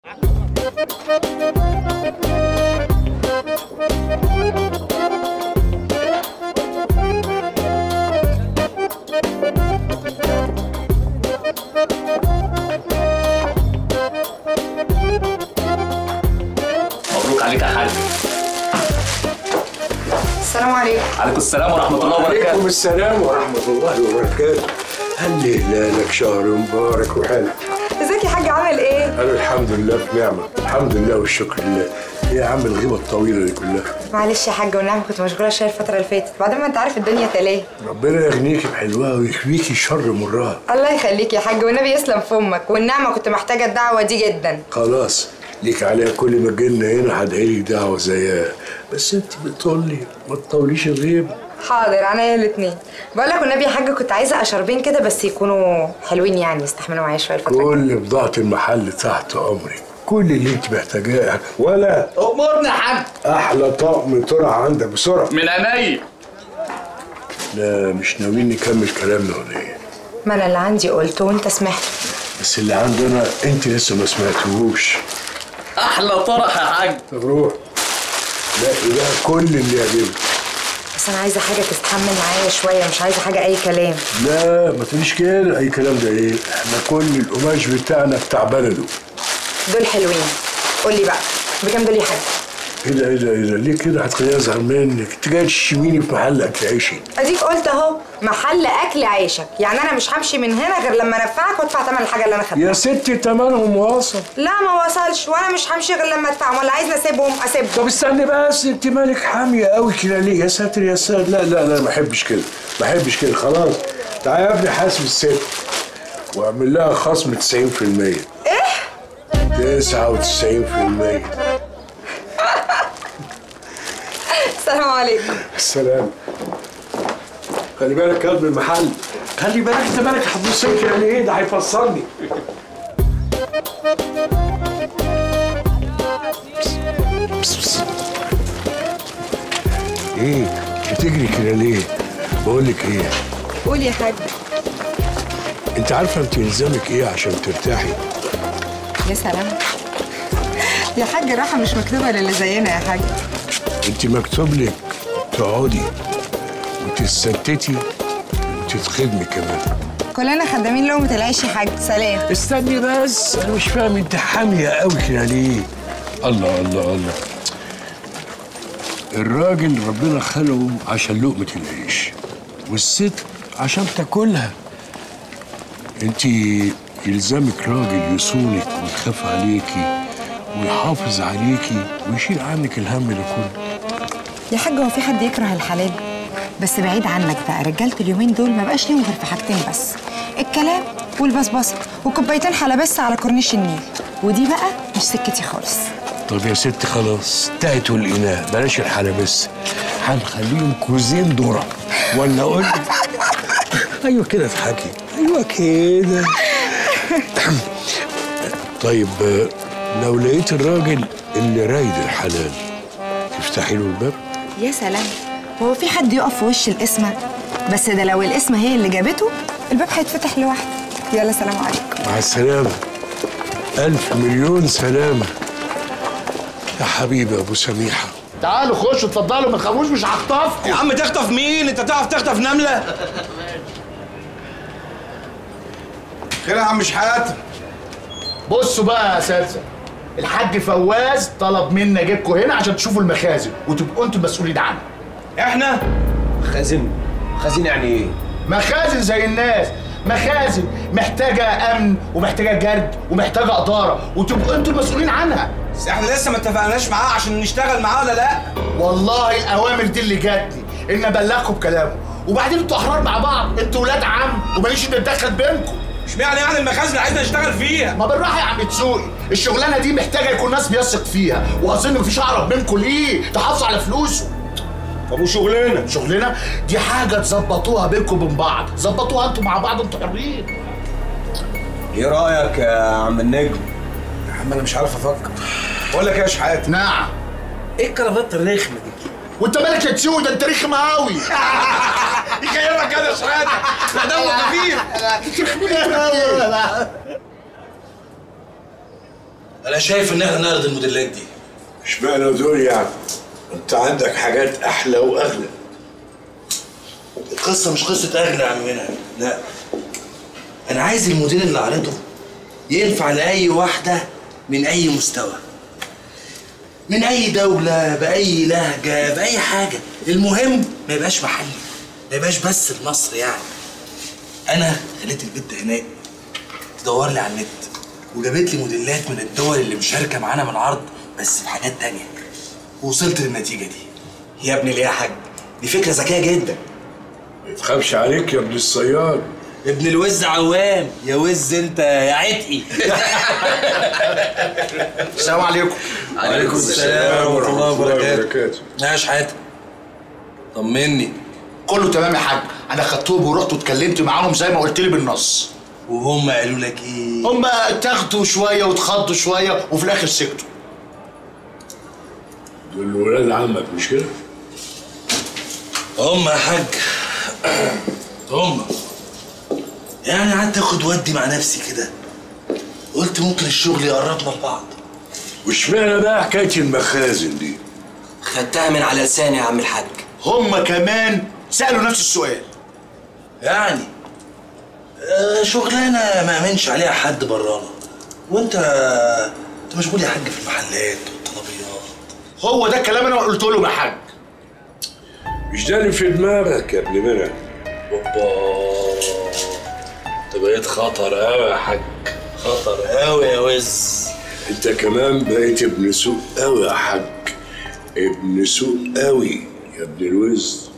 مبروك عليك يا حاج السلام عليكم عليكم السلام ورحمه الله وعليكم وبركاته السلام ورحمة الله وبركاته هل هلالك شهر مبارك وحلو ازيك يا حاج عامل ايه؟ أنا الحمد لله في نعمة الحمد لله والشكر لله إيه يا عم الغيبة الطويلة دي كلها معلش يا حاج والنعم كنت مشغوله شويه الفتره اللي فاتت بعدين ما انت عارف الدنيا تلاه ربنا يغنيكي بحلوها ويكفيكي شر مرها الله يخليك يا حاج والنبي يسلم في امك والنعمه كنت محتاجه الدعوه دي جدا خلاص ليك عليها كل ما جينا هنا هدعيلي دعوة زيها بس انت بتقولي ما تطوليش الغيبة حاضر عينيا الاثنين بقول لك والنبي يا حاج كنت عايزه اشربين كده بس يكونوا حلوين يعني يستحملوا معايا شويه الفتره الجاية. كل بضاعة المحل تحت أمرك كل اللي انت محتاجاه ولا امرنا يا حاج أحلى طقم طرح عندك بسرعة من عينيا لا مش ناويين نكمل كلامنا ولا ايه ما انا اللي عندي قلته وانت سمعت بس اللي عندنا انت لسه ما سمعتهوش احلى طرح يا حاج طب روح لا ده كل اللي يعجبك بس انا عايزه حاجه تستحمل معايا شويه مش عايزه حاجه اي كلام لا ما تقوليش كده اي كلام ده ايه احنا كل القماش بتاعنا بتاع بلده دول حلوين قول لي بقى بكام دول يا حاج ايه ده ايه ده ايه ده ليه كده هتخليني ازعل منك انت جاي تشميني في محل اكل عيشي اديك قلت اهو محل اكل عيشك يعني انا مش همشي من هنا غير لما انفعك وادفع ثمن الحاجه اللي انا خدتها يا ستي تمنهم واصل لا ما وصلش وانا مش همشي غير لما ادفعهم ولا عايزني اسيبهم اسيبهم طب استني بس انت مالك حاميه قوي كده ليه يا ساتر يا ساتر لا لا لا ما بحبش كده ما بحبش كده خلاص تعالى يا ابني حاسب الست واعمل لها خصم 90% ايه 99% السلام عليكم السلام خلي بالك يا ابن المحل خلي بالك انت مالك هتبص لي كده ليه ده هيفصلني بس بس. ايه بتجري كده ليه بقول لك ايه قول يا حاج انت عارفه انت يلزمك ايه عشان ترتاحي يا سلام يا حاج الراحه مش مكتوبه للي زينا يا حاج انت مكتوب لك تقعدي وتتستتي وتتخدمي كمان كلنا خدامين لقمه العيش يا حاج سلام استني بس انا مش فاهم انت حاميه قوي كده ليه الله الله الله الراجل ربنا خلقه عشان لقمه العيش والست عشان تاكلها انت يلزمك راجل يصونك ويخاف عليكي ويحافظ عليكي ويشيل عنك الهم ده كله يا حاج هو في حد يكره الحلال بس بعيد عنك بقى رجاله اليومين دول ما بقاش ليهم غير في حاجتين بس الكلام والبسبسه وكوبايتين حلبسه على كورنيش النيل ودي بقى مش سكتي خالص طب يا ست خلاص انتهت الإناء بلاش الحلبس هنخليهم كوزين ذرة ولا أقول لك؟ أيوة كده اضحكي أيوة كده طيب آه، لو لقيت الراجل اللي رايد الحلال تفتحي له الباب يا سلام هو في حد يقف في وش القسمه بس ده لو القسمه هي اللي جابته الباب هيتفتح لوحده يلا سلام عليكم مع السلامة ألف مليون سلامة يا حبيبي أبو سميحة تعالوا خشوا اتفضلوا ما تخافوش مش هخطفكم يا عم تخطف مين؟ انت تعرف تخطف نملة؟ خير يا عم شحاتة بصوا بقى يا اساتذه الحاج فواز طلب منا اجيبكم هنا عشان تشوفوا المخازن وتبقوا انتوا المسؤولين عنها احنا؟ خازن خازن يعني ايه؟ مخازن زي الناس مخازن محتاجه امن ومحتاجه جرد ومحتاجه اداره وتبقوا انتوا المسؤولين عنها بس احنا لسه ما اتفقناش معاه عشان نشتغل معاه ولا لا؟ والله الاوامر دي اللي جاتني ان ابلغكم بكلامه وبعدين انتوا احرار مع بعض انتوا ولاد عم وماليش ان اتدخل بينكم اشمعنى يعني المخازن اللي عايزنا نشتغل فيها؟ ما بالراحه يا عم تسوقي الشغلانه دي محتاجه يكون ناس بيثق فيها واظن مفيش اقرب منكم ليه تحافظوا على فلوسه طب وشغلنا؟ شغلنا دي حاجه تظبطوها بينكم وبين بعض ظبطوها انتوا مع بعض انتوا حرين ايه رايك يا عم النجم؟ يا عم انا مش عارف افكر بقول لك ايه يا شحاتة؟ نعم ايه الكرافات الرخمة دي؟ وانت مالك يا تسوقي ده انت رخم قوي يخيبك كده يا شحاتة ده دمه خفيف انا شايف ان احنا نعرض الموديلات دي اشمعنى دول يعني انت عندك حاجات احلى واغلى القصه مش قصه اغلى يا عم منى لا انا عايز الموديل اللي عارضه ينفع لاي واحده من اي مستوى من اي دوله باي لهجه باي حاجه المهم ما يبقاش محلي ما يبقاش بس لمصر يعني انا خليت البنت هناك تدور لي على النت وجابت لي موديلات من الدول اللي مشاركه معانا من العرض بس في حاجات تانية ووصلت للنتيجه دي يا ابني ليه يا حاج دي فكره ذكيه جدا ما تخافش عليك يا ابن الصياد ابن الوز عوام يا وز انت يا عتقي السلام عليكم عليكم السلام ورحمه الله وبركاته ماشي حياتك طمني كله تمام يا حاج انا خدتهم ورحت واتكلمت معاهم زي ما قلت لي بالنص وهم قالوا لك ايه هم اتاخدوا شويه واتخضوا شويه وفي الاخر سكتوا دول ولاد عمك مش كده؟ هم يا حاج هم يعني قعدت اخد ودي مع نفسي كده قلت ممكن الشغل يقربنا لبعض واشمعنى بقى حكايه المخازن دي؟ خدتها من على لساني يا عم الحاج هم كمان سالوا نفس السؤال يعني آه، شغلانه ما امنش عليها حد برانا وانت انت مشغول يا حاج في المحلات والطلبيات هو ده الكلام انا قلت لهم يا حاج مش ده اللي في دماغك يا ابن منى اوبا انت بقيت خطر قوي يا حاج خطر قوي يا وز انت كمان بقيت ابن سوق قوي يا حاج ابن سوق قوي يا ابن الوز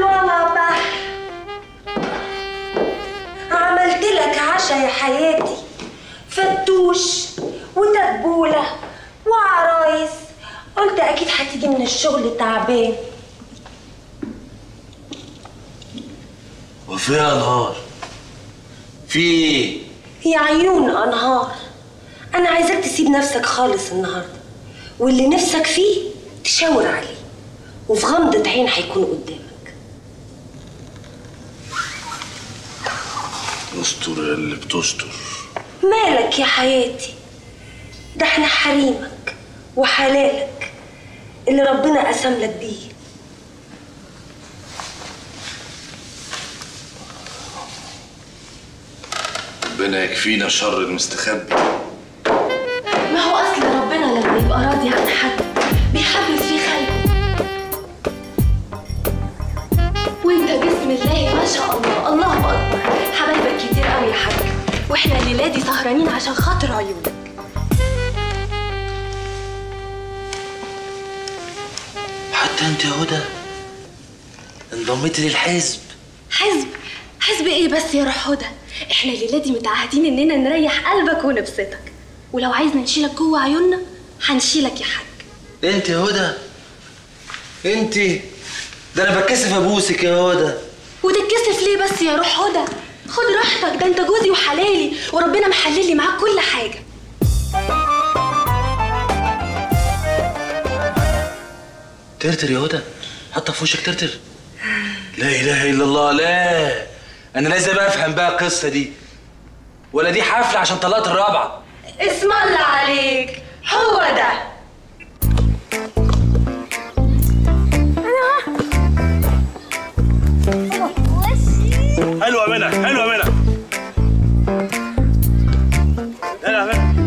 بابا عملت لك عشاء يا حياتي فتوش وتبولة وعرايس قلت أكيد هتيجي من الشغل تعبان وفيها نهار في ايه؟ يا عيون أنهار أنا عايزاك تسيب نفسك خالص النهاردة واللي نفسك فيه تشاور عليه وفي غمضة عين هيكون قدامك استر يا اللي بتستر مالك يا حياتي ده احنا حريمك وحلالك اللي ربنا قسم لك بيه ربنا يكفينا شر المستخبي ما هو اصل ربنا لما يبقى راضي عن حد بيحبب فيه خلقه وانت بسم الله ما شاء الله الله اكبر حبايبك كتير قوي يا حاج واحنا الليله دي سهرانين عشان خاطر عيونك حتى انت يا هدى انضميتي للحزب حزب حزب ايه بس يا روح هدى احنا الليله دي متعهدين اننا نريح قلبك ونبسطك ولو عايزنا نشيلك جوه عيوننا هنشيلك يا حاج انت يا هدى انت ده انا بتكسف ابوسك يا هدى وتتكسف ليه بس يا روح هدى خد راحتك ده انت جوزي وحلالي وربنا محلل لي معاك كل حاجه ترتر يا هدى حاطه في وشك ترتر لا اله الا الله لا انا لازم افهم بقى القصه دي ولا دي حفله عشان طلقت الرابعه اسم الله عليك هو ده حلوه منك حلوه منك حلوه منك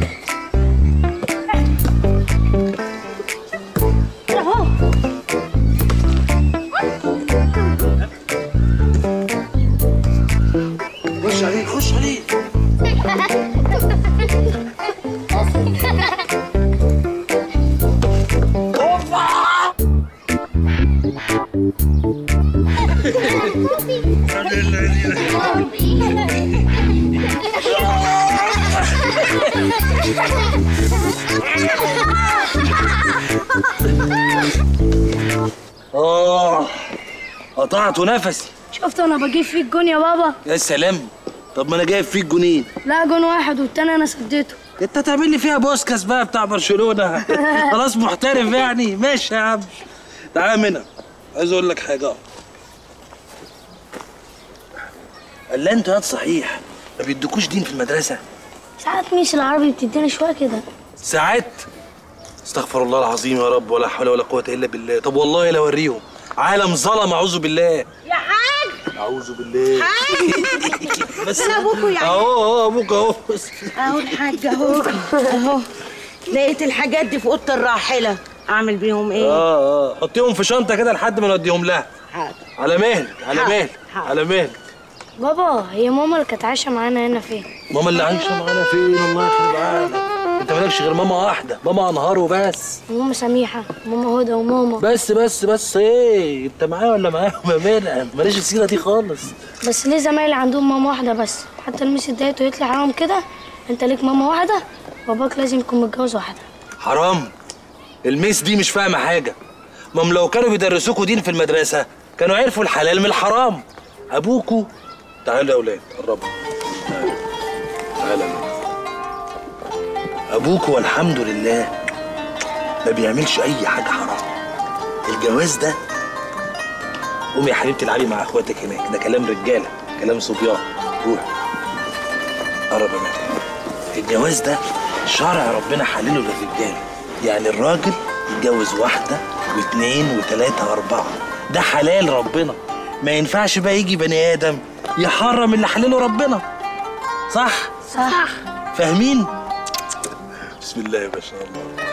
خش عليه خش عليه اه قطعت نفسي شفت انا بجيب فيك جون يا بابا يا سلام طب ما انا جايب فيك جونين لا جون واحد والتاني انا سديته انت تعمل لي فيها بوسكاس بقى بتاع برشلونه خلاص محترف يعني ماشي يا عم تعالى منى عايز اقول لك حاجه قال انت ياض صحيح ما بيدوكوش دين في المدرسه ساعات ميس العربي بتدينا شويه كده ساعات استغفر الله العظيم يا رب ولا حول ولا قوه الا بالله طب والله لا اوريهم عالم ظلم اعوذ بالله يا حاج اعوذ بالله بس أنا أبوكوا يعني. اهو اهو ابوك اهو اهو الحاج اهو اهو لقيت الحاجات دي في اوضه الراحله اعمل بيهم ايه اه اه حطيهم في شنطه كده لحد ما نوديهم لها حاضر على مهلك على حاضر، مهلك حاضر. على مهلك بابا هي ماما اللي كانت عايشه معانا هنا فين ماما اللي عايشه معانا فين الله يخرب عقلك انت مالكش غير ماما واحده ماما انهار وبس ماما سميحه ماما هدى وماما بس بس بس ايه انت معايا ولا معايا يا مالك ماليش السيره دي خالص بس ليه زمايلي عندهم ماما واحده بس حتى الميس اتضايقت وقالت لي حرام كده انت ليك ماما واحده باباك لازم يكون متجوز واحده حرام الميس دي مش فاهمه حاجه ما هم لو كانوا بيدرسوكوا دين في المدرسه كانوا عرفوا الحلال من الحرام ابوكوا تعالوا يا اولاد قربوا تعالوا تعالوا يا ولاد. ابوكوا والحمد لله ما بيعملش اي حاجه حرام الجواز ده قومي يا حبيبتي العبي مع اخواتك هناك ده كلام رجاله كلام صبيان روح قرب يا مهدي. الجواز ده شرع ربنا حلله للرجاله يعني الراجل يتجوز واحده واثنين وثلاثه واربعه ده حلال ربنا ما ينفعش بقى يجي بني ادم يحرم اللي حلله ربنا صح صح فاهمين بسم الله ما شاء الله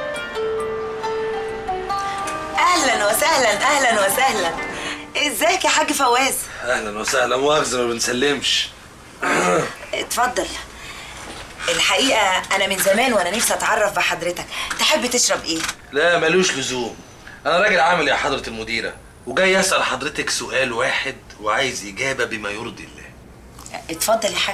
اهلا وسهلا اهلا وسهلا ازيك يا حاج فواز اهلا وسهلا مؤاخذه ما بنسلمش اتفضل الحقيقه انا من زمان وانا نفسي اتعرف بحضرتك تحب تشرب ايه لا ملوش لزوم انا راجل عامل يا حضره المديره وجاي اسال حضرتك سؤال واحد وعايز اجابه بما يرضي الله اتفضل يا حاج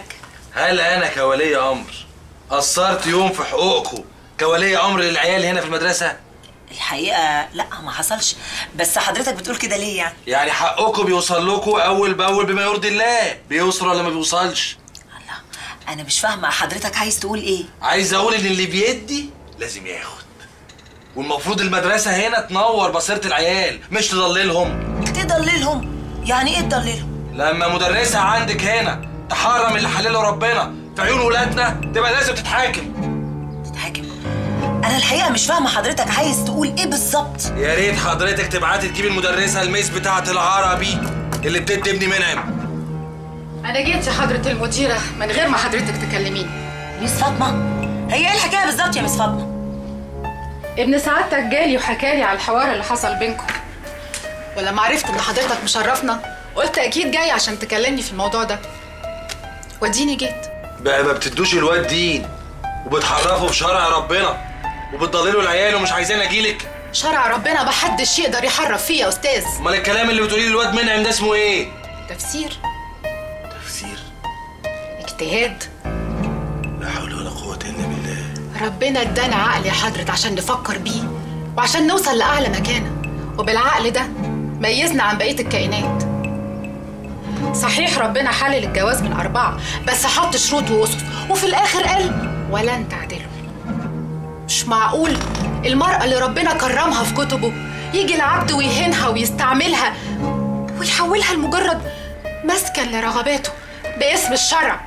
هل انا كولي امر قصرت يوم في حقوقكم كولي امر للعيال هنا في المدرسه الحقيقه لا ما حصلش بس حضرتك بتقول كده ليه يعني يعني حقكم بيوصل لكم اول باول بما يرضي الله بيوصل ولا ما بيوصلش انا مش فاهمه حضرتك عايز تقول ايه عايز اقول ان اللي بيدي لازم ياخد والمفروض المدرسه هنا تنور بصيره العيال مش تضللهم تضللهم يعني ايه تضللهم لما مدرسه عندك هنا تحرم اللي حلله ربنا في عيون ولادنا تبقى لازم تتحاكم انا الحقيقه مش فاهمه حضرتك عايز تقول ايه بالظبط يا ريت حضرتك تبعتي تجيبي المدرسه الميس بتاعه العربي اللي بتدي ابني منعم أنا جيت يا حضرة المديرة من غير ما حضرتك تكلميني ميس فاطمة هي ايه الحكاية بالظبط يا ميس فاطمة؟ ابن سعادتك جالي وحكالي على الحوار اللي حصل بينكم ولما عرفت إن حضرتك مشرفنا قلت أكيد جاي عشان تكلمني في الموضوع ده وديني جيت بقى ما بتدوش الواد دين وبتحرفوا بشرع ربنا وبتضللوا العيال ومش عايزين اجيلك شرع ربنا محدش يقدر يحرف فيه يا أستاذ امال الكلام اللي بتقوليه للواد منعم ده اسمه ايه تفسير تفسير اجتهاد لا حول ولا قوه الا بالله ربنا ادانا عقل يا حضرة عشان نفكر بيه وعشان نوصل لأعلى مكانة وبالعقل ده ميزنا عن بقية الكائنات صحيح ربنا حلل الجواز من أربعة بس حط شروط وأسس وفي الآخر قال ولن تعدلوا مش معقول المرأة اللي ربنا كرمها في كتبه يجي العبد ويهينها ويستعملها ويحولها لمجرد مسكن لرغباته باسم الشرع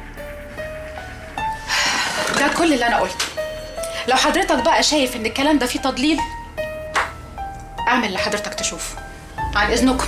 ده كل اللي أنا قلته لو حضرتك بقى شايف إن الكلام ده فيه تضليل اعمل اللي حضرتك تشوفه عن إذنكم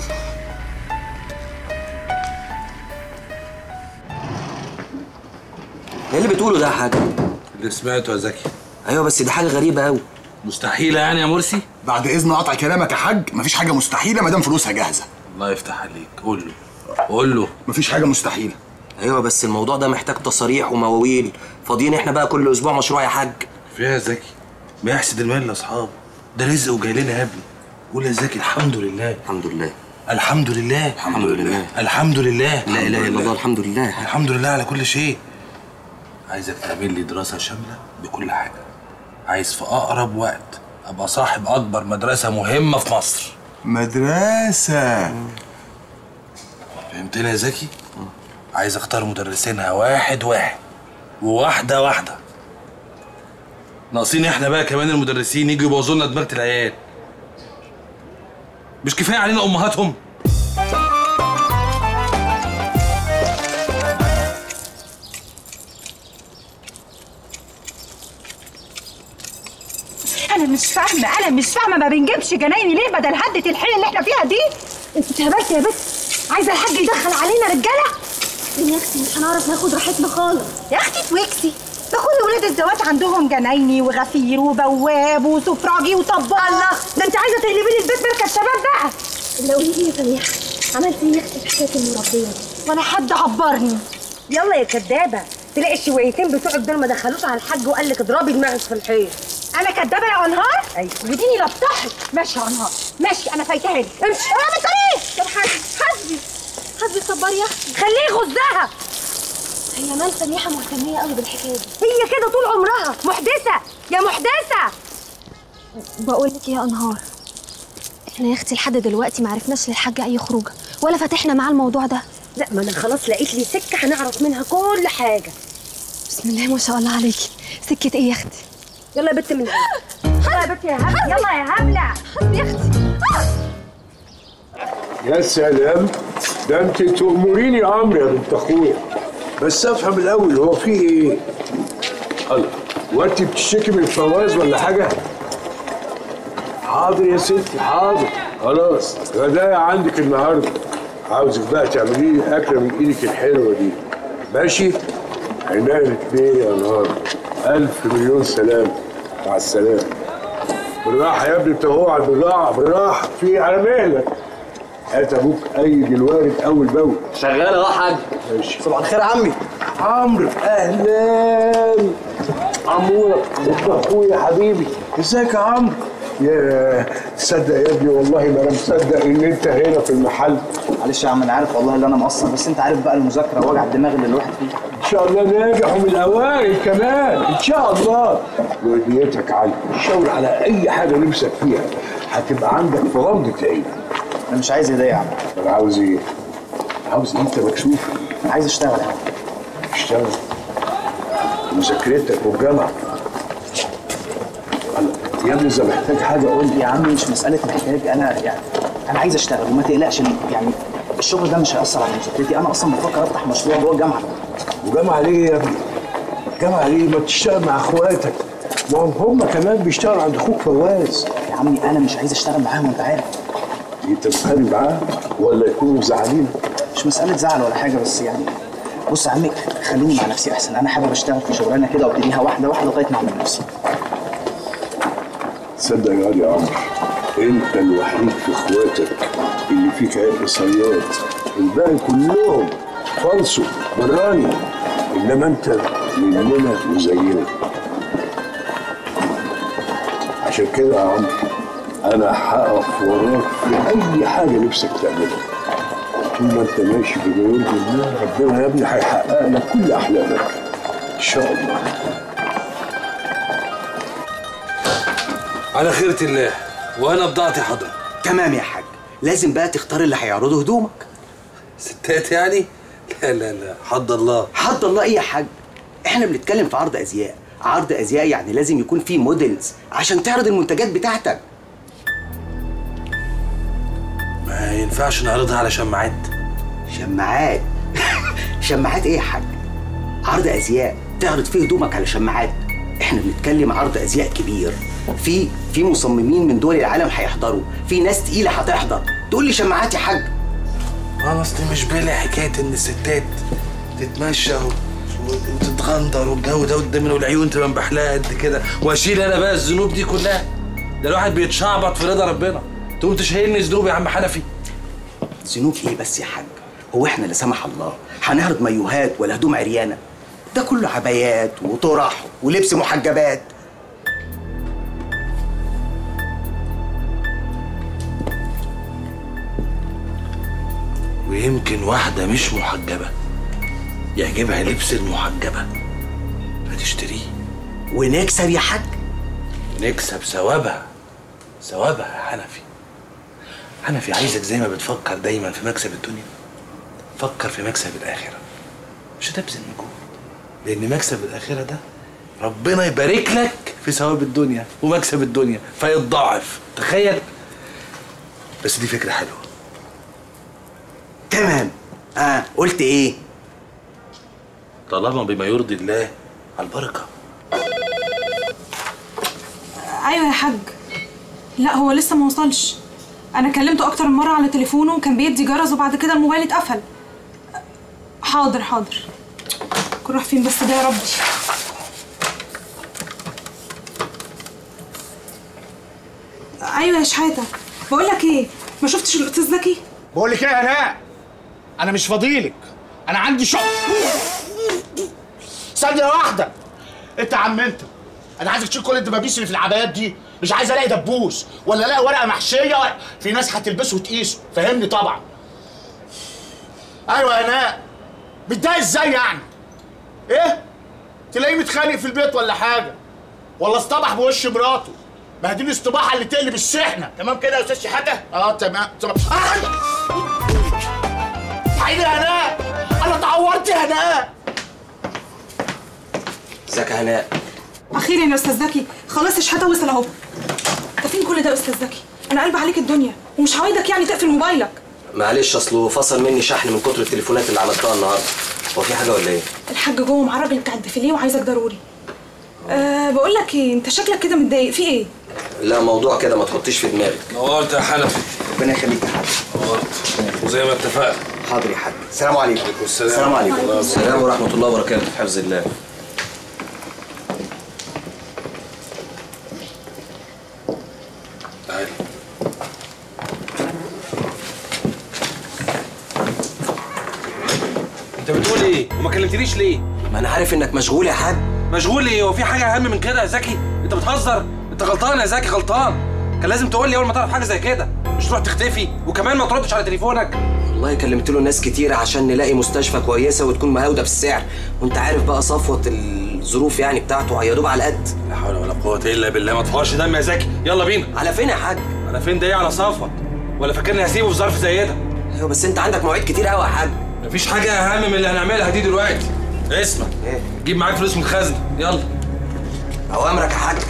ايه اللي بتقوله ده يا حاج اللي سمعته يا زكي ايوه بس دي حاجه غريبه قوي مستحيله يعني يا مرسي بعد اذن قطع كلامك يا حاج مفيش حاجه مستحيله ما دام فلوسها جاهزه الله يفتح عليك قول له قول له مفيش حاجه مستحيله ايوه بس الموضوع ده محتاج تصاريح ومواويل فاضيين احنا بقى كل اسبوع مشروع يا حاج فيها يا زكي ما يحسد المال لاصحابه ده رزق وجاي لنا يا ابني قول يا زكي الحمد لله الحمد لله الحمد لله الحمد لله الحمد لله لا اله الا الله الحمد لله الحمد لله على كل شيء عايزك تعمل لي دراسة شاملة بكل حاجة عايز في أقرب وقت أبقى صاحب أكبر مدرسة مهمة في مصر مدرسه فهمتني يا زكي؟ عايز أختار مدرسينها واحد واحد وواحدة واحدة ناقصين احنا بقى كمان المدرسين يجوا يبوظوا لنا دماغة العيال مش كفاية علينا أمهاتهم؟ انا مش فاهمه انا مش فاهمه ما بنجيبش جنايني ليه بدل هدة الحيل اللي احنا فيها دي انت اتهبلت يا بت عايزه الحاج يدخل علينا رجاله يا اختي مش هنعرف ناخد راحتنا خالص يا اختي توكسي ده كل ولاد الزواج عندهم جنايني وغفير وبواب وسفراجي وطباخ الله ده انت عايزه تقلبي لي البيت مركز شباب بقى لو قولي لي يا فميحة عملت ايه يا اختي في حكايه المربيه دي؟ وانا حد عبرني يلا يا كدابه تلاقي الشويتين بتوعك دول ما دخلوش على الحاج وقال لك اضربي دماغك في الحيط انا كدابه يا انهار ايوه وديني لبطحك ماشي يا انهار ماشي انا فايتها لك امشي انا ما تقوليش طب حسبي حسبي حسبي صبري يا اختي خليه يغزها هي مال سميحه مهتميه قوي بالحكايه دي هي كده طول عمرها محدثه يا محدثه بقول لك يا انهار احنا يا اختي لحد دلوقتي ما عرفناش للحاج اي خروجه ولا فتحنا معاه الموضوع ده لا ما انا خلاص لقيت لي سكه هنعرف منها كل حاجه بسم الله ما شاء الله عليكي سكه ايه يا اختي يلا يا بت من هنا يلا يا بت يا هبله يلا يا هبله حسبي يا اختي يا سلام ده انت تأمريني امر يا بنت اخويا بس افهم الاول هو في ايه؟ الله هو انت بتشتكي من الفواز ولا حاجه؟ حاضر يا ستي حاضر خلاص غدايا عندك النهارده عاوزك بقى تعملي لي اكله من ايدك الحلوه دي ماشي؟ عينيا الاثنين يا نهار الف مليون سلام مع السلامه بالراحه يا ابني انت هو على البضاعه بالراحه في على مهلك هات ابوك ايد الوارد اول باول شغال اهو يا حاج ماشي صباح الخير يا عمي عمرو اهلا عمورة ابن اخويا حبيبي ازيك يا عمرو يا تصدق يا ابني والله ما انا مصدق ان انت هنا في المحل معلش يا عم انا عارف والله ان انا مقصر بس انت عارف بقى المذاكره وجع الدماغ اللي الواحد فيه ان شاء الله ناجح ومن الاوائل كمان ان شاء الله وديتك عالية شاور على اي حاجه نفسك فيها هتبقى عندك في غمضة عين انا مش عايز ايه يا عم انا عاوز ايه؟ عاوز إيه؟ انت مكسوف انا عايز اشتغل يا عم اشتغل مذاكرتك والجامعه يا ابني اذا محتاج حاجه قول لي يا عم مش مساله محتاج انا يعني انا عايز اشتغل وما تقلقش يعني الشغل ده مش هيأثر على مذاكرتي انا اصلا بفكر افتح مشروع جوه الجامعه وجامعه ليه يا ابني؟ جامعه ليه؟ ما تشتغل مع اخواتك ما هم هم كمان بيشتغلوا عند اخوك فواز يا عمي انا مش عايز اشتغل معاهم انت عارف انت بتتخانق معاه ولا يكونوا مزعلينك؟ مش مساله زعل ولا حاجه بس يعني بص يا عمي خليني مع نفسي احسن انا حابب اشتغل في شغلانه كده وابتديها واحده واحده لغايه ما اعمل نفسي تصدق يا واد يا عمرو انت الوحيد في اخواتك اللي فيك عرق صياد الباقي كلهم فالصوا براني انما انت مننا وزينا عشان كده يا عمرو انا هقف وراك في اي حاجه نفسك تعملها طول ما انت ماشي بما يرضي الله ربنا يا ابني هيحقق لك كل احلامك ان شاء الله على خيرة الله وانا بضاعتي حضرتك تمام يا حاج لازم بقى تختار اللي هيعرضوا هدومك ستات يعني لا لا لا حد الله حد الله ايه يا حاج احنا بنتكلم في عرض ازياء عرض ازياء يعني لازم يكون فيه موديلز عشان تعرض المنتجات بتاعتك ما ينفعش نعرضها على شماعات شماعات شماعات ايه يا حاج عرض ازياء تعرض فيه هدومك على شماعات احنا بنتكلم عرض ازياء كبير في في مصممين من دول العالم هيحضروا في ناس تقيله هتحضر تقول لي شماعات يا حاج انا اصلي مش بالي حكايه ان الستات تتمشى و- وتتغندر والجو ده قدامنا والعيون تبقى مبحلقه قد كده واشيل انا بقى الذنوب دي كلها ده الواحد بيتشعبط في رضا ربنا تقوم تشيلني ذنوب يا عم حنفي ذنوب ايه بس يا حاج هو احنا لا سمح الله هنعرض مايوهات ولا هدوم عريانه ده كله عبايات وطرح ولبس محجبات ويمكن واحده مش محجبه يعجبها لبس المحجبه فتشتريه ونكسب يا حاج نكسب ثوابها ثوابها يا حنفي حنفي عايزك زي ما بتفكر دايما في مكسب الدنيا فكر في مكسب الآخرة مش هتبذل مجهود لأن مكسب الآخرة ده ربنا يبارك لك في ثواب الدنيا ومكسب الدنيا فيتضاعف تخيل بس دي فكرة حلوة تمام اه قلت ايه طالما بما يرضي الله على البركة ايوه يا حاج لا هو لسه ما وصلش انا كلمته اكتر من مره على تليفونه وكان بيدي جرس وبعد كده الموبايل اتقفل حاضر حاضر كل راح فين بس ده يا ربي ايوه يا شحاته بقول لك ايه ما شفتش الاستاذ زكي بقول لك ايه يا هناء انا مش فاضيلك انا عندي شغل ثانيه واحده انت يا عم انت انا عايزك تشيل كل الدبابيس اللي في العبايات دي مش عايز الاقي دبوس ولا الاقي ورقه محشيه ولا... في ناس هتلبسه وتقيسه فاهمني طبعا ايوه يا هناء متضايق ازاي يعني ايه تلاقيه متخانق في البيت ولا حاجه ولا اصطبح بوش مراته ما هي دي الاصطباحه اللي تقلب السحنه تمام كده يا استاذ شحاته اه تمام تمام آه! عيني يا هناء انا اتعورت يا هناء ازيك يا هناء اخيرا يا استاذ زكي خلاص يا شحاته وصل اهو انت فين كل ده يا استاذ زكي انا قلب عليك الدنيا ومش عوايدك يعني تقفل موبايلك معلش اصله فصل مني شحن من كتر التليفونات اللي عملتها النهارده هو في حاجه ولا ايه الحاج جوه مع الراجل بتاع الديفيليه وعايزك ضروري أه بقول لك ايه انت شكلك كده متضايق في ايه لا موضوع كده ما تحطيش في دماغك نورت يا حنفي ربنا يخليك يا حاج نورت وزي ما اتفقنا حاضر يا حاج السلام عليكم السلام السلام عليكم السلام ورحمه الله وبركاته في حفظ الله تعالي انت بتقول ايه وما كلمتنيش ليه ما انا عارف انك مشغول يا حاج مشغول ايه هو في حاجه اهم من كده يا زكي انت بتهزر انت غلطان يا زكي غلطان كان لازم تقول لي اول ما تعرف حاجه زي كده مش تروح تختفي وكمان ما تردش على تليفونك والله كلمت له ناس كتير عشان نلاقي مستشفى كويسه وتكون مهاوده في السعر وانت عارف بقى صفوه الظروف يعني بتاعته يا دوب على قد لا حول ولا قوه الا بالله ما تفورش دم يا زكي يلا بينا على فين يا حاج على فين ده ايه على صفوت ولا فاكرني هسيبه في ظرف زي ده ايوه بس انت عندك مواعيد كتير قوي يا حاج مفيش حاجه اهم من اللي هنعملها دي دلوقتي اسمع ايه جيب معاك فلوس من الخزنه يلا اوامرك يا حاج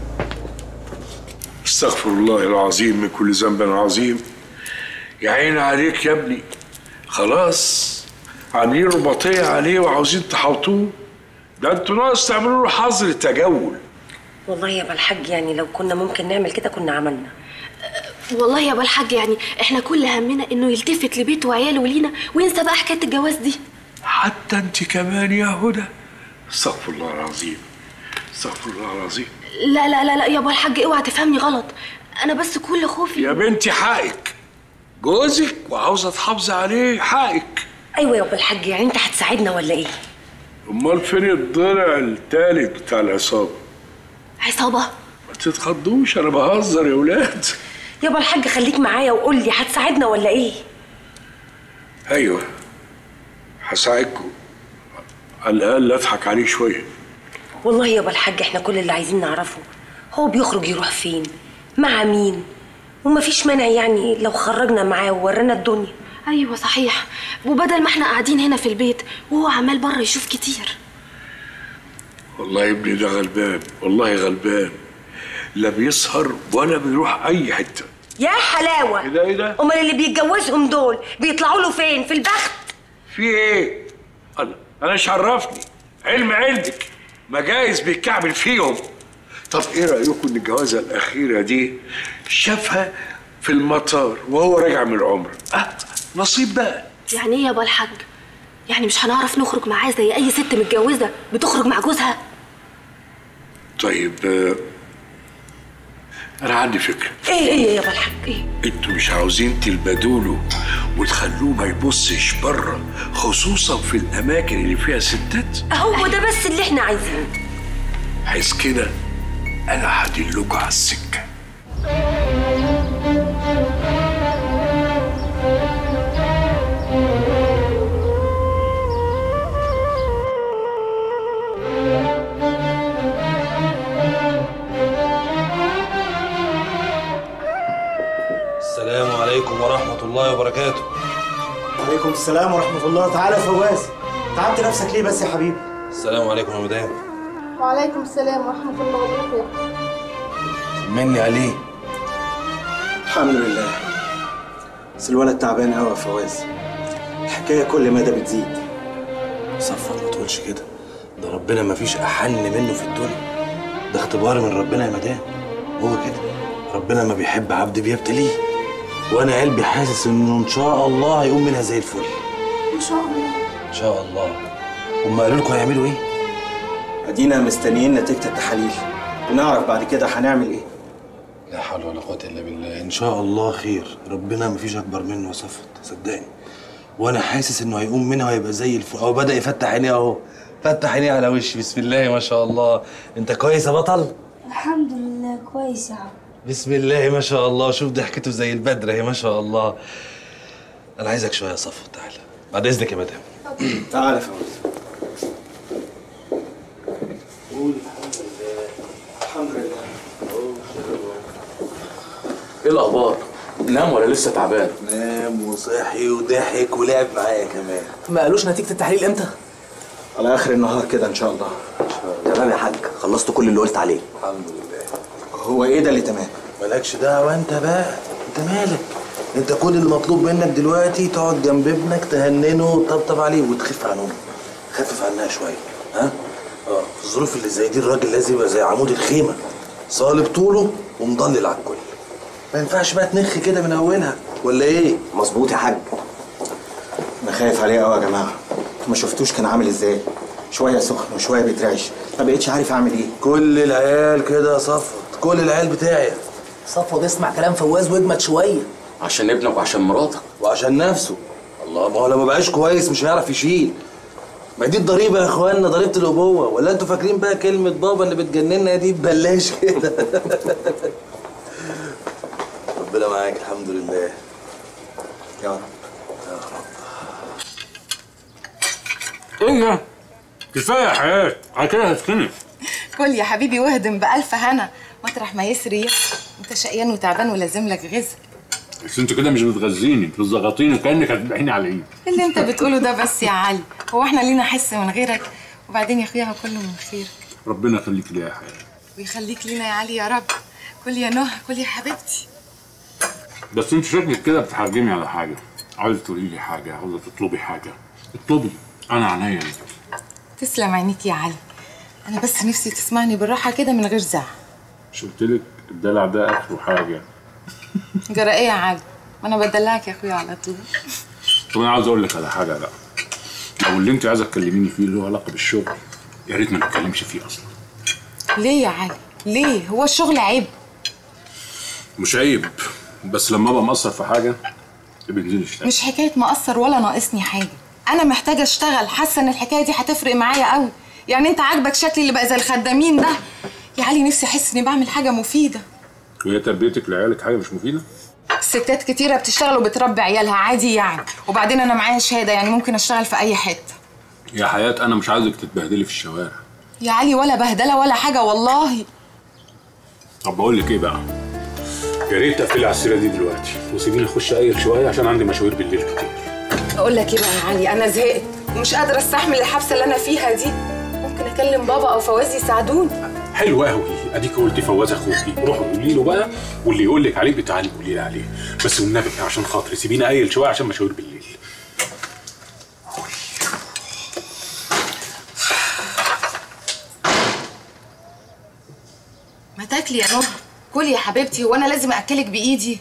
استغفر الله العظيم من كل ذنب عظيم يا عيني عليك يا ابني خلاص عاملين رباطية عليه وعاوزين تحوطوه ده انتوا ناقص تعملوا له حظر تجول والله يا ابا الحاج يعني لو كنا ممكن نعمل كده كنا عملنا والله يا ابو الحاج يعني احنا كل همنا انه يلتفت لبيته وعياله ولينا وينسى بقى حكايه الجواز دي حتى انت كمان يا هدى استغفر الله العظيم استغفر الله العظيم لا لا لا لا يا ابو الحاج اوعى تفهمني غلط انا بس كل خوفي يا بنتي حقك جوزك وعاوزه تحافظي عليه حقك ايوه يا ابو الحاج يعني انت هتساعدنا ولا ايه امال فين الضلع التالت بتاع العصابه عصابه ما تتخضوش انا بهزر يا ولاد يا ابو الحاج خليك معايا وقول لي هتساعدنا ولا ايه ايوه هساعدكم على الاقل اضحك عليه شويه والله يا ابو الحاج احنا كل اللي عايزين نعرفه هو بيخرج يروح فين مع مين ومفيش مانع يعني لو خرجنا معاه وورانا الدنيا ايوه صحيح وبدل ما احنا قاعدين هنا في البيت وهو عمال بره يشوف كتير والله ابني ده غلبان والله غلبان لا بيسهر ولا بيروح اي حته يا حلاوه ايه ده ايه ده امال اللي بيتجوزهم دول بيطلعوا له فين في البخت في ايه انا انا مش عرفني علم علمك مجايز بيتكعبل فيهم طب ايه رايكم ان الجوازه الاخيره دي شافها في المطار وهو راجع من العمره اه نصيب بقى يعني ايه يا ابو الحاج يعني مش هنعرف نخرج معاه زي اي ست متجوزه بتخرج مع جوزها طيب آه، انا عندي فكره ايه ايه يا ابو الحاج ايه انتوا مش عاوزين تلبدوا له وتخلوه ما يبصش بره خصوصا في الاماكن اللي فيها ستات هو ده بس اللي احنا عايزينه حيث كده انا هدلكوا على السكه السلام عليكم ورحمه الله وبركاته وعليكم السلام ورحمة الله تعالى يا فواز تعبت نفسك ليه بس يا حبيبي السلام عليكم يا مدام وعليكم السلام ورحمة الله وبركاته مني عليه الحمد لله بس الولد تعبان قوي يا فواز الحكاية كل مدى بتزيد صفت ما تقولش كده ده ربنا ما فيش احن منه في الدنيا ده اختبار من ربنا يا مدام هو كده ربنا ما بيحب عبد بيبتليه وانا قلبي حاسس انه ان شاء الله هيقوم منها زي الفل إن شاء الله ان شاء الله هم قالوا لكم هيعملوا ايه ادينا مستنيين نتيجة التحاليل ونعرف بعد كده هنعمل ايه لا حول ولا قوه الا بالله ان شاء الله خير ربنا ما فيش اكبر منه يا صفت صدقني وانا حاسس انه هيقوم منها وهيبقى زي الفل اهو بدا يفتح عينيه اهو فتح عينيه على وشي بسم الله ما شاء الله انت كويس يا بطل الحمد لله كويس يا عم بسم الله ما شاء الله شوف ضحكته زي البدر اهي ما شاء الله انا عايزك شويه يا صفوت تعالى بعد اذنك يا مدام تعالى يا فواز قول الحمد لله ايه الاخبار نام ولا لسه تعبان نام وصحي وضحك ولعب معايا كمان ما قالوش نتيجة التحاليل امتى؟ على اخر النهار كده ان شاء الله تمام يا حاج خلصت كل اللي قلت عليه الحمد لله هو ايه ده اللي تمام؟ مالكش دعوه انت بقى انت مالك انت كل اللي مطلوب منك دلوقتي تقعد جنب ابنك تهننه وتطبطب عليه وتخف عن امه خفف عنها شويه ها اه في الظروف اللي زي دي الراجل لازم يبقى زي عمود الخيمه صالب طوله ومضلل على الكل ما ينفعش بقى تنخ كده من اولها ولا ايه مظبوط يا حاج انا خايف عليه قوي يا جماعة ما شفتوش كان عامل ازاي شوية سخن وشوية بيترعش ما بقتش عارف اعمل ايه كل العيال كده يا صفوت كل العيال بتاعي صفوت اسمع كلام فواز واجمد شويه عشان ابنك وعشان مراتك وعشان نفسه الله ما هو لو ما بقاش كويس مش هيعرف يشيل ما دي الضريبه يا اخوانا ضريبه الابوه ولا انتوا فاكرين بقى كلمه بابا اللي بتجننا دي ببلاش كده ربنا معاك الحمد لله يا رب يا رب ايه ده؟ كفايه يا حياه على كده هتخنق كل يا حبيبي واهدم بألف هنا مطرح ما يسري انت شقيان وتعبان ولازم لك غذاء بس انت كده مش بتغذيني بتزغطيني كانك هتذبحيني على الايد اللي انت بتقوله ده بس يا علي هو احنا لينا حس من غيرك وبعدين يا اخويا هو كله من خير ربنا يخليك ليا يا حياه ويخليك لينا يا علي يا رب كل يا نهى كل يا حبيبتي بس انت شكلك كده بتحرجمي على حاجه عاوزه تقولي لي حاجه عاوزه تطلبي حاجه اطلبي انا عينيا ليك. تسلم عينيك يا علي انا بس نفسي تسمعني بالراحه كده من غير زعل مش قلت لك الدلع ده اخره حاجه جرى ايه يا علي ما انا بدلعك يا اخويا على طول طب انا عاوز اقول لك على حاجه بقى لو اللي انت عايزه تكلميني فيه له علاقه بالشغل يا ريت ما نتكلمش فيه اصلا ليه يا علي ليه هو الشغل عيب مش عيب بس لما ابقى مقصر في حاجه بنزل اشتغل مش حكايه مقصر ولا ناقصني حاجه انا محتاجه اشتغل حاسه ان الحكايه دي هتفرق معايا قوي يعني انت عاجبك شكلي اللي بقى زي الخدامين ده يا علي نفسي احس اني بعمل حاجه مفيده وهي تربيتك لعيالك حاجه مش مفيده ستات كتيره بتشتغل وبتربي عيالها عادي يعني وبعدين انا معايا شهاده يعني ممكن اشتغل في اي حته يا حياه انا مش عايزك تتبهدلي في الشوارع يا علي ولا بهدله ولا حاجه والله طب بقول لك ايه بقى يا ريت تقفلي على السيره دي دلوقتي وسيبيني اخش اقيل شويه عشان عندي مشاوير بالليل كتير اقول لك ايه بقى يا علي انا زهقت ومش قادره استحمل الحبسه اللي انا فيها دي ممكن اكلم بابا او فوازي يساعدوني حلو قوي اديك قلتي فواز اخوكي روحي قولي له بقى واللي يقول لك عليه بتعالي قولي لي عليه بس والنبي عشان خاطري سيبيني قايل شويه عشان مشاوير بالليل ما تاكلي يا نهى كلي يا حبيبتي وانا لازم اكلك بايدي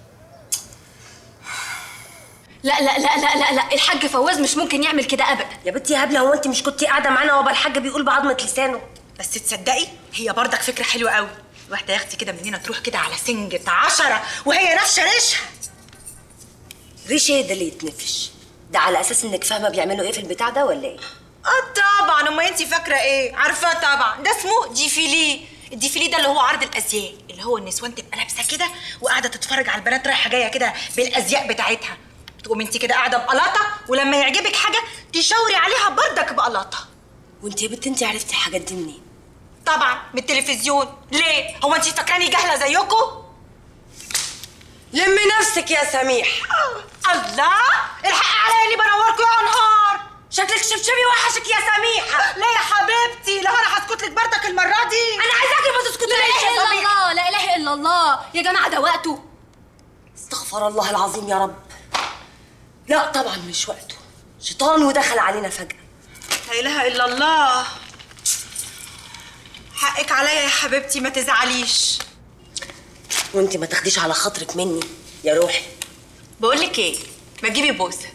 لا لا لا لا لا لا الحاج فواز مش ممكن يعمل كده ابدا يا بنتي يا هبله هو انت مش كنتي قاعده معانا وابا الحاج بيقول بعضمه لسانه بس تصدقي هي برضك فكره حلوه قوي واحده يا اختي كده مننا تروح كده على سنجة عشرة وهي نفشه ريشها ريش ايه ده اللي يتنفش ده على اساس انك فاهمه بيعملوا ايه في البتاع ده ولا ايه اه طبعا امال انت فاكره ايه عارفاه طبعا ده اسمه ديفيلي الديفيلي ده اللي هو عرض الازياء اللي هو النسوان تبقى لابسه كده وقاعده تتفرج على البنات رايحه جايه كده بالازياء بتاعتها تقوم انت كده قاعده بقلاطه ولما يعجبك حاجه تشاوري عليها بردك بقلاطه وانت يا بنت انت عرفتي الحاجات دي منين طبعا من التلفزيون ليه هو انت فاكراني جهله زيكم لمي نفسك يا سميح الله الحق عليا اللي بنوركم يا انهار شكلك شبشبي وحشك يا سميحه ليه يا حبيبتي لا انا هسكت لك بردك المره دي انا عايزاكي ما تسكتي لا اله الا الله لا اله الا الله يا جماعه ده وقته استغفر الله العظيم يا رب لا طبعا مش وقته شيطان ودخل علينا فجأة لا اله الا الله حقك عليا يا حبيبتي ما تزعليش وانت ما تاخديش على خاطرك مني يا روحي بقول لك ايه ما تجيبي بوسه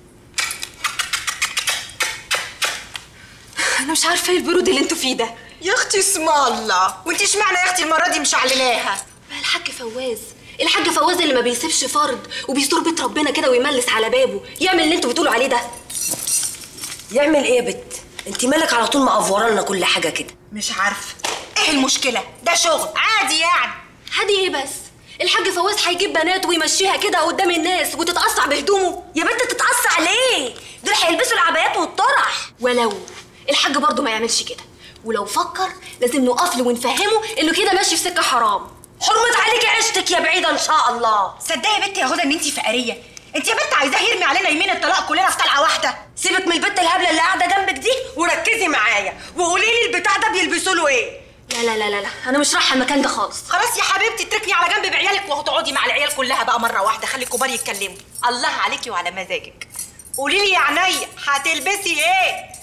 انا مش عارفه ايه البرود اللي انتوا فيه ده يا اختي اسم الله وانت اشمعنى يا اختي المره دي مش عللاها بقى الحاج فواز الحاج فواز اللي ما بيسيبش فرد وبيستر بيت ربنا كده ويملس على بابه يعمل اللي انتوا بتقولوا عليه ده يعمل ايه يا بت انت مالك على طول مقفوره لنا كل حاجه كده مش عارفه ايه المشكله ده شغل عادي يعني عادي ايه بس الحاج فواز هيجيب بنات ويمشيها كده قدام الناس وتتقصع بهدومه يا بنت تتقصع ليه دول هيلبسوا العبايات والطرح ولو الحاج برضه ما يعملش كده ولو فكر لازم نقف له ونفهمه انه كده ماشي في سكه حرام حرمت عليكي عيشتك يا بعيده ان شاء الله صدقي يا بنت يا هدى ان انت فقريه انت يا بنت عايزاه يرمي علينا يمين الطلاق كلنا في طلعه واحده سيبك من البت الهبله اللي قاعده جنبك دي وركزي معايا وقولي لي البتاع ده بيلبسوا له ايه لا لا لا لا لا انا مش رايحه المكان ده خالص خلاص يا حبيبتي تركني على جنب بعيالك وهتقعدي مع العيال كلها بقى مره واحده خلي الكبار يتكلموا الله عليكي وعلى مزاجك قولي لي يا عينيا هتلبسي ايه